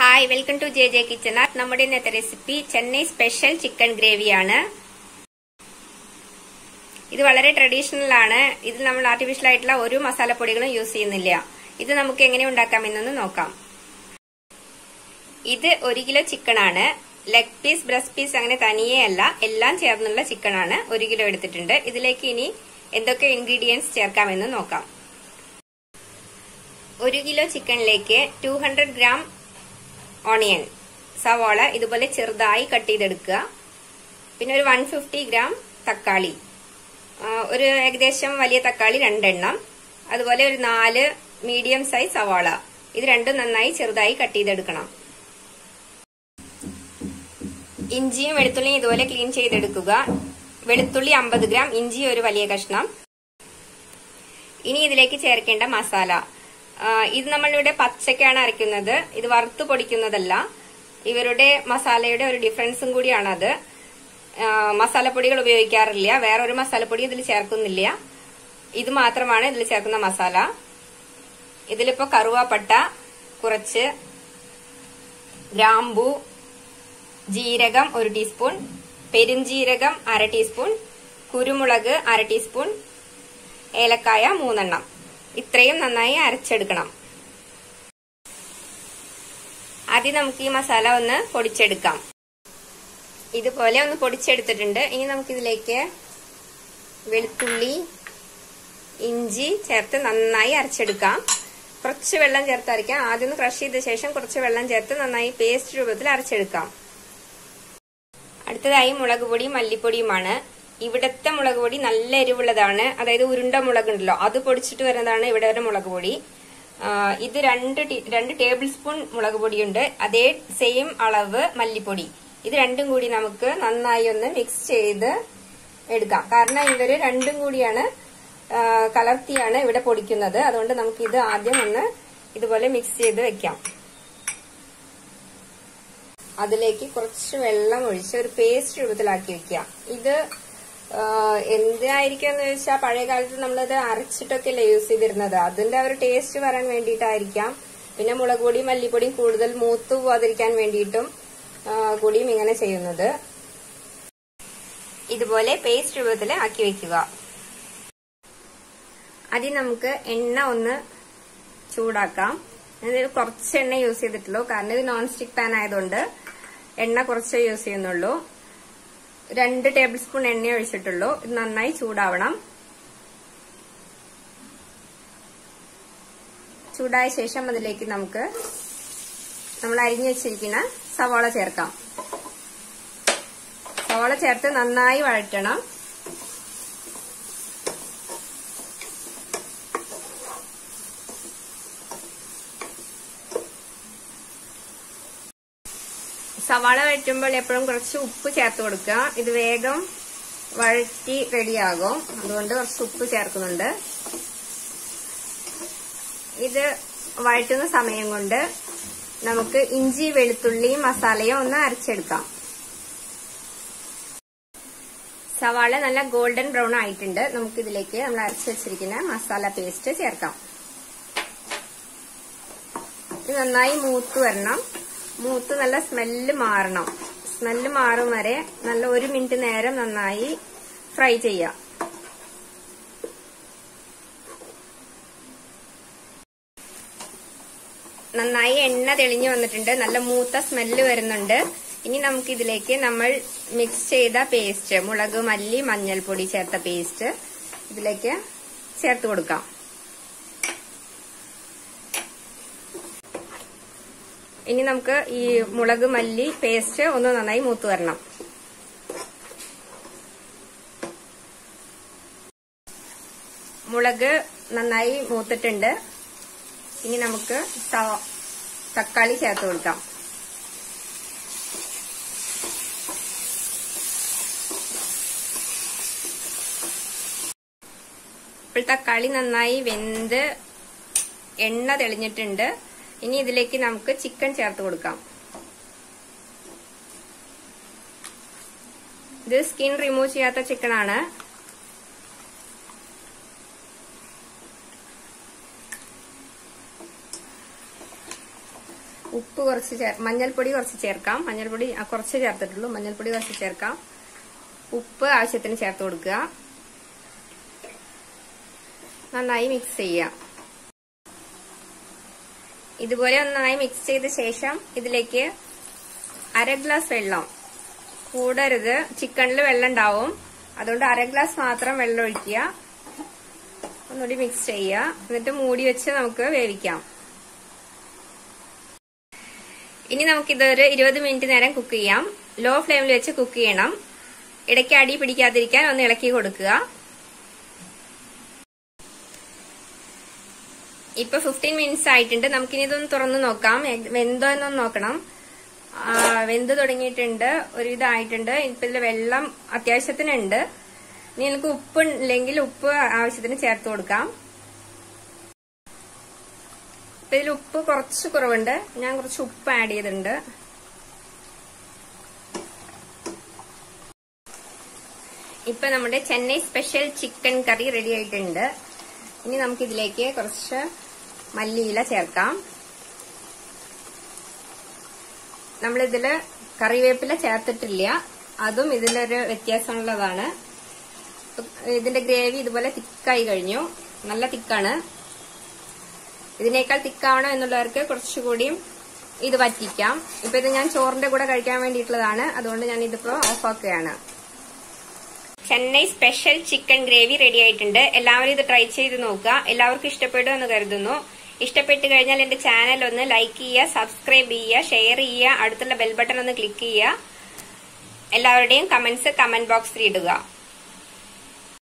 hi welcome to J J kitchen art നമ്മുടെ ഇന്നത്തെ recipe Chennai special chicken ഗ്രേവിയാണ് ഇത് വളരെ ട്രഡീഷണൽ ആണ് ഇതിൽ നമ്മൾ ആർട്ടിഫിഷ്യൽ ആയിട്ടുള്ള ഒരു മസാലപ്പൊടികളും യൂസ് ചെയ്യുന്നില്ല ഇത് നമുക്ക് എങ്ങനെ ഉണ്ടാക്കാമെന്നൊന്ന് നോക്കാം ഇത് ഒരു കിലോ ചിക്കൻ ആണ് ലെഗ് പീസ് ബ്രസ്റ്റ് പീസ് അങ്ങനെ തനിയേ അല്ല എല്ലാം ചേർന്നുള്ള ചിക്കൻ ആണ് ഒരു കിലോ എടുത്തിട്ടുണ്ട് ഇതിലേക്ക് ഇനി എന്തൊക്കെ ഇൻഗ്രീഡിയൻസ് ചേർക്കാമെന്ന് നോക്കാം ഒരു കിലോ ചിക്കനിലേക്ക് ടു ഹൺഡ്രഡ് ഗ്രാം ഓണിയൻ സവാള ഇതുപോലെ ചെറുതായി കട്ട് ചെയ്തെടുക്കുക പിന്നെ ഒരു വൺ ഫിഫ്റ്റി ഗ്രാം തക്കാളി ഒരു ഏകദേശം വലിയ തക്കാളി രണ്ടെണ്ണം അതുപോലെ ഒരു നാല് മീഡിയം സൈസ് സവാള ഇത് രണ്ടും നന്നായി ചെറുതായി കട്ട് ചെയ്തെടുക്കണം ഇഞ്ചിയും വെളുത്തുള്ളിയും ഇതുപോലെ ക്ലീൻ ചെയ്തെടുക്കുക വെളുത്തുള്ളി അമ്പത് ഗ്രാം ഇഞ്ചി ഒരു വലിയ കഷ്ണം ഇനി ഇതിലേക്ക് ചേർക്കേണ്ട മസാല ഇത് നമ്മളിവിടെ പച്ചക്കാണ് അരയ്ക്കുന്നത് ഇത് വറുത്ത് പൊടിക്കുന്നതല്ല ഇവരുടെ മസാലയുടെ ഒരു ഡിഫറൻസും കൂടിയാണത് മസാലപ്പൊടികൾ ഉപയോഗിക്കാറില്ല വേറൊരു മസാലപ്പൊടി ഇതിൽ ചേർക്കുന്നില്ല ഇത് മാത്രമാണ് ഇതിൽ ചേർക്കുന്ന മസാല ഇതിലിപ്പോ കറുവാപ്പട്ട കുറച്ച് ഗ്രാമ്പു ജീരകം ഒരു ടീസ്പൂൺ പെരുംജീരകം അര ടീസ്പൂൺ കുരുമുളക് അര ടീസ്പൂൺ ഏലക്കായ മൂന്നെണ്ണം ഇത്രയും നന്നായി അരച്ചെടുക്കണം ആദ്യം നമുക്ക് ഈ മസാല ഒന്ന് പൊടിച്ചെടുക്കാം ഇതുപോലെ ഒന്ന് പൊടിച്ചെടുത്തിട്ടുണ്ട് ഇനി നമുക്കിതിലേക്ക് വെളുത്തുള്ളി ഇഞ്ചി ചേർത്ത് നന്നായി അരച്ചെടുക്കാം കുറച്ച് വെള്ളം ചേർത്ത് അരയ്ക്കാം ആദ്യം ഒന്ന് ക്രഷ് ചെയ്ത ശേഷം കുറച്ച് വെള്ളം ചേർത്ത് നന്നായി പേസ്റ്റ് രൂപത്തിൽ അരച്ചെടുക്കാം അടുത്തതായി മുളക് പൊടി മല്ലിപ്പൊടിയുമാണ് ഇവിടത്തെ മുളക് പൊടി നല്ല എരിവുള്ളതാണ് അതായത് ഉരുണ്ട മുളക് ഉണ്ടല്ലോ അത് പൊടിച്ചിട്ട് വരുന്നതാണ് ഇവിടെ ഒരു മുളക് പൊടി ഇത് രണ്ട് രണ്ട് ടേബിൾ സ്പൂൺ മുളക് പൊടിയുണ്ട് അതേ സെയിം അളവ് മല്ലിപ്പൊടി ഇത് രണ്ടും കൂടി നമുക്ക് നന്നായി ഒന്ന് മിക്സ് ചെയ്ത് എടുക്കാം കാരണം ഇവര് രണ്ടും കൂടിയാണ് കലർത്തിയാണ് ഇവിടെ പൊടിക്കുന്നത് അതുകൊണ്ട് നമുക്ക് ഇത് ആദ്യം ഒന്ന് ഇതുപോലെ മിക്സ് ചെയ്ത് വെക്കാം അതിലേക്ക് കുറച്ച് വെള്ളം ഒഴിച്ച് ഒരു പേസ്റ്റ് രൂപത്തിലാക്കി വെക്കുക ഇത് എന്തിനായിരിക്കും എന്ന് വെച്ചാൽ പഴയ കാലത്ത് നമ്മളത് അരച്ചിട്ടൊക്കെ അല്ലേ യൂസ് ചെയ്തിരുന്നത് അതിന്റെ ഒരു ടേസ്റ്റ് വരാൻ വേണ്ടിയിട്ടായിരിക്കാം പിന്നെ മുളക് പൊടിയും മല്ലിപ്പൊടിയും കൂടുതൽ മൂത്തു പോവാതിരിക്കാൻ വേണ്ടിയിട്ടും കൂടിയും ഇങ്ങനെ ചെയ്യുന്നത് ഇതുപോലെ പേസ്റ്റ് രൂപത്തിൽ ആക്കി വെക്കുക ആദ്യം നമുക്ക് എണ്ണ ഒന്ന് ചൂടാക്കാം ഞാനിത് കുറച്ച് എണ്ണ യൂസ് ചെയ്തിട്ടുള്ളൂ കാരണം ഇത് നോൺ സ്റ്റിക് പാൻ ആയതുകൊണ്ട് എണ്ണ കുറച്ച് യൂസ് ചെയ്യുന്നുള്ളൂ രണ്ട് ടേബിൾ സ്പൂൺ എണ്ണ ഒഴിച്ചിട്ടുള്ളൂ ഇത് നന്നായി ചൂടാവണം ചൂടായ ശേഷം അതിലേക്ക് നമുക്ക് നമ്മൾ അരിഞ്ഞു വെച്ചിരിക്കുന്ന സവാള ചേർക്കാം സവാള ചേർത്ത് നന്നായി വഴറ്റണം സവാള വഴറ്റുമ്പോൾ എപ്പോഴും കുറച്ച് ഉപ്പ് ചേർത്ത് കൊടുക്കുക ഇത് വേഗം വഴറ്റി റെഡിയാകും അതുകൊണ്ട് കുറച്ച് ഉപ്പ് ചേർക്കുന്നുണ്ട് ഇത് വഴറ്റുന്ന സമയം കൊണ്ട് നമുക്ക് ഇഞ്ചി വെളുത്തുള്ളിയും മസാലയും ഒന്ന് അരച്ചെടുക്കാം സവാള നല്ല ഗോൾഡൻ ബ്രൗൺ ആയിട്ടുണ്ട് നമുക്ക് ഇതിലേക്ക് നമ്മൾ അരച്ചു വെച്ചിരിക്കുന്ന മസാല പേസ്റ്റ് ചേർക്കാം ഇത് നന്നായി മൂത്ത് വരണം മൂത്ത് നല്ല സ്മെല്ല് മാറണം സ്മെല്ല് മാറും വരെ നല്ല ഒരു മിനിറ്റ് നേരം നന്നായി ഫ്രൈ ചെയ്യാം നന്നായി എണ്ണ തെളിഞ്ഞു വന്നിട്ടുണ്ട് നല്ല മൂത്ത സ്മെല്ല് വരുന്നുണ്ട് ഇനി നമുക്ക് ഇതിലേക്ക് നമ്മൾ മിക്സ് ചെയ്ത പേസ്റ്റ് മുളക് മല്ലി മഞ്ഞൾപ്പൊടി ചേർത്ത പേസ്റ്റ് ഇതിലേക്ക് ചേർത്ത് കൊടുക്കാം ഇനി നമുക്ക് ഈ മുളക് മല്ലി പേസ്റ്റ് ഒന്ന് നന്നായി മൂത്ത് വരണം മുളക് നന്നായി മൂത്തിട്ടുണ്ട് ഇനി നമുക്ക് തക്കാളി ചേർത്ത് കൊടുക്കാം ഇപ്പോൾ തക്കാളി നന്നായി വെന്ത് എണ്ണ തെളിഞ്ഞിട്ടുണ്ട് ഇനി ഇതിലേക്ക് നമുക്ക് ചിക്കൻ ചേർത്ത് കൊടുക്കാം ഇത് സ്കിൻ റിമൂവ് ചെയ്യാത്ത ചിക്കൻ ആണ് ഉപ്പ് കുറച്ച് ചേർ മഞ്ഞൾപ്പൊടി കുറച്ച് ചേർക്കാം മഞ്ഞൾപ്പൊടി ആ, കുറച്ച് ചേർത്തിട്ടുള്ളൂ മഞ്ഞൾപ്പൊടി കുറച്ച് ചേർക്കാം ഉപ്പ് ആവശ്യത്തിന് ചേർത്ത് കൊടുക്കുക നന്നായി മിക്സ് ചെയ്യാം ഇതുപോലെ നന്നായി മിക്സ് ചെയ്ത ശേഷം ഇതിലേക്ക് അര ഗ്ലാസ് വെള്ളം കൂടരുത് ചിക്കനിൽ വെള്ളം ഉണ്ടാവും അതുകൊണ്ട് അര ഗ്ലാസ് മാത്രം വെള്ളം ഒഴിക്കുക ഒന്നുകൂടി മിക്സ് ചെയ്യുക എന്നിട്ട് മൂടി വെച്ച് നമുക്ക് വേവിക്കാം ഇനി നമുക്കിതൊരു ഇരുപത് മിനിറ്റ് നേരം കുക്ക് ചെയ്യാം ലോ ഫ്ലെയിമിൽ വെച്ച് കുക്ക് ചെയ്യണം ഇടയ്ക്ക് അടി പിടിക്കാതിരിക്കാൻ ഒന്ന് ഇളക്കി കൊടുക്കുക ഇപ്പൊ ഫിഫ്റ്റീൻ മിനിറ്റ്സ് ആയിട്ടുണ്ട് നമുക്കിനി ഇതൊന്ന് തുറന്നു നോക്കാം എഗ് വെന്തോ എന്നൊന്ന് നോക്കണം ആ, വെന്ത് തുടങ്ങിയിട്ടുണ്ട് ഒരുവിധം ആയിട്ടുണ്ട് ഇപ്പൊ ഇതിൽ വെള്ളം അത്യാവശ്യത്തിനുണ്ട് ഇനി നിങ്ങൾക്ക് ഉപ്പ് ഇല്ലെങ്കിൽ ഉപ്പ് ആവശ്യത്തിന് ചേർത്ത് കൊടുക്കാം ഇപ്പൊ ഇതിൽ ഉപ്പ് കുറച്ച് കുറവുണ്ട് ഞാൻ കുറച്ച് ഉപ്പ് ആഡ് ചെയ്തിട്ടുണ്ട് ഇപ്പൊ നമ്മുടെ Chennai special chicken curry ready ആയിട്ടുണ്ട് ഇനി നമുക്ക് ഇതിലേക്ക് കുറച്ച് മല്ലിയില ചേർക്കാം നമ്മളിതില് കറിവേപ്പില ചേർത്തിട്ടില്ല അതും ഇതിലൊരു വ്യത്യാസമുള്ളതാണ് ഇതിന്റെ ഗ്രേവി ഇതുപോലെ തിക്കായി കഴിഞ്ഞു നല്ല തിക്കാണ് ഇതിനേക്കാൾ തിക്കാവണം എന്നുള്ളവർക്ക് കുറച്ചുകൂടിയും ഇത് വറ്റിക്കാം ഇപ്പൊ ഇത് ഞാൻ ചോറിന്റെ കൂടെ കഴിക്കാൻ വേണ്ടിയിട്ടുള്ളതാണ് അതുകൊണ്ട് ഞാൻ ഇതിപ്പോ ഓഫാക്കുകയാണ് Chennai special chicken gravy ready ആയിട്ടുണ്ട് എല്ലാവരും ഇത് ട്രൈ ചെയ്ത് നോക്കുക എല്ലാവർക്കും ഇഷ്ടപ്പെടും എന്ന് കരുതുന്നു ഇഷ്ടപ്പെട്ട് കഴിഞ്ഞാൽ എന്റെ ചാനൽ ഒന്ന് ലൈക്ക് ചെയ്യുക സബ്സ്ക്രൈബ് ചെയ്യുക ഷെയർ ചെയ്യുക അടുത്തുള്ള ബെൽ ബട്ടൺ ഒന്ന് ക്ലിക്ക് ചെയ്യുക എല്ലാവരുടെയും കമന്റ്സ് കമന്റ് ബോക്സിൽ ഇടുക